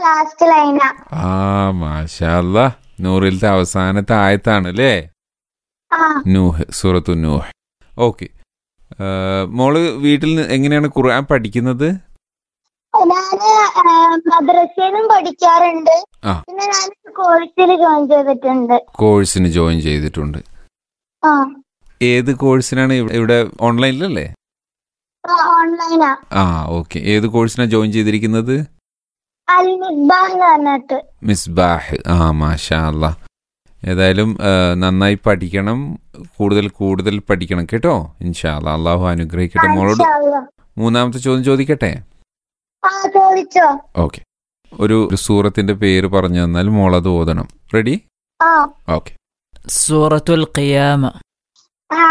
Last ലൈനാ ആ മാഷാല്ല നൂറിലത്തെ അവസാനത്തെ ആയത്താണ് അല്ലേ ആ നൂഹ് സൂറത്തു നൂഹ് ഓക്കെ മോള് വീട്ടിൽ നിന്ന് എങ്ങനെയാണ് ഖുർആൻ പഠിക്കുന്നത് ഞാന് ആ, മദ്രസയിലും പഠിക്കാറുണ്ട് ആ. പിന്നെ ഞാൻ കോഴ്സിൽ ജോയിൻ ചെയ്തിട്ടുണ്ട് കോഴ്സിന് ജോയിൻ ചെയ്തിട്ടുണ്ട് ആ ഏത് കോഴ്സിനാണ് ഇവ- ഇവിടെ ഓൺലൈനിലല്ലേ ആ, ഓൺലൈനാ ആ ഓക്കെ ഏത് കോഴ്സിനാണ് ജോയിൻ ചെയ്തിരിക്കുന്നത് അൽ മിസ്ബ എന്ന് പറഞ്ഞിട്ട് മിസ്ബാഹ് ആ മാഷാ അല്ലാ ഏതായാലും ആ, നന്നായി പഠിക്കണം കൂടുതൽ കൂടുതൽ പഠിക്കണം കേട്ടോ ഇൻഷാ അല്ലാ അള്ളാഹു അനുഗ്രഹിക്കട്ടെ മോളോട് മാഷാ അല്ലാ. മൂന്നാമത്തെ ചോദ്യം ചോദിക്കട്ടെ ആ ചോദിച്ചോ ഓക്കെ ഒരു ഒരു സൂറത്തിന്റെ പേര് പറഞ്ഞു തന്നാൽ മോളത് ഓതണം റെഡി ആ ഓക്കെ സൂറത്തുൽ ഖിയാമ